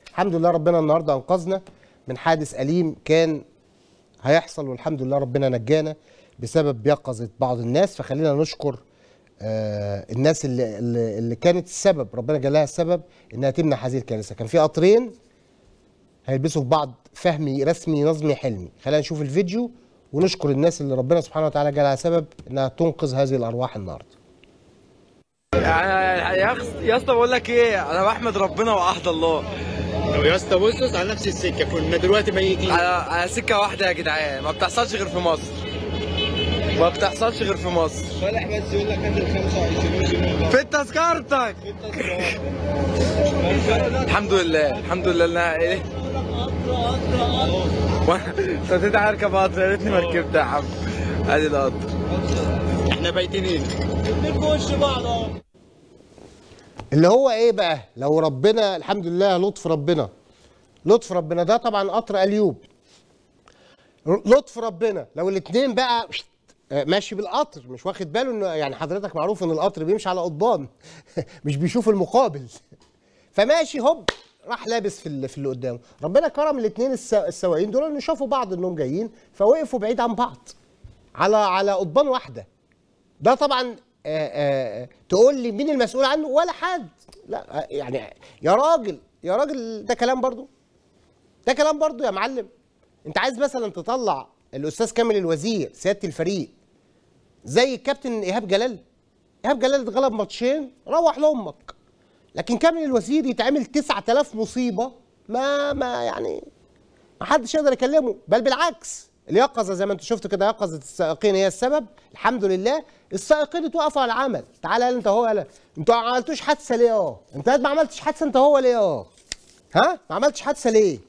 الحمد لله ربنا النهارده انقذنا من حادث اليم كان هيحصل والحمد لله ربنا نجانا بسبب يقظه بعض الناس فخلينا نشكر آه الناس اللي, اللي اللي كانت السبب ربنا جالها السبب انها تمنع هذه الكارثه كان في قطرين هيلبسوا في بعض فهمي رسمي نظمي حلمي خلينا نشوف الفيديو ونشكر الناس اللي ربنا سبحانه وتعالى جالها سبب انها تنقذ هذه الارواح النهارده يعني يا أخ- يا اسطى بقول لك ايه انا بحمد ربنا وعهد الله طب يا اسطى بص على نفس السكه كنا دلوقتي ميتين على على سكه واحده يا جدعان ما بتحصلش غير في مصر ما بتحصلش غير في مصر صالح بس يقول لك هات ال 25 جنيه في تذكرتك الحمد لله الحمد لله انها ايه انت تدعي اركب قطر يا ريتني ما ركبت يا عم ادي القطر احنا بايتين اللي هو ايه بقى لو ربنا الحمد لله لطف ربنا لطف ربنا ده طبعا قطر اليوب لطف ربنا لو الاثنين بقى آه، ماشي بالقطر مش واخد باله انه يعني حضرتك معروف ان القطر بيمشي على قضبان مش بيشوف المقابل فماشي هوب راح لابس في اللي, في اللي قدامه ربنا كرم الاثنين السواقين دول ان شافوا بعض انهم جايين فوقفوا بعيد عن بعض على على قضبان واحده ده طبعا آه، آه، تقول لي مين المسؤول عنه ولا حد لا آه، يعني يا راجل يا راجل ده كلام برضو ده كلام برضو يا معلم انت عايز مثلا تطلع الاستاذ كامل الوزير سياده الفريق زي الكابتن ايهاب جلال ايهاب جلال اتغلب ماتشين روح لامك لكن كامل الوزير يتعمل 9000 مصيبه ما ما يعني ما حدش يقدر يكلمه بل بالعكس اليقظه زي ما انت شفت كده يقظه السائقين هي السبب الحمد لله السائقين اتوقفوا على العمل تعالى قال انت هو قال انتوا ما عملتوش حادثه ليه اه انت ما عملتش حادثه انت هو ليه اه ها ما عملتش حادثه ليه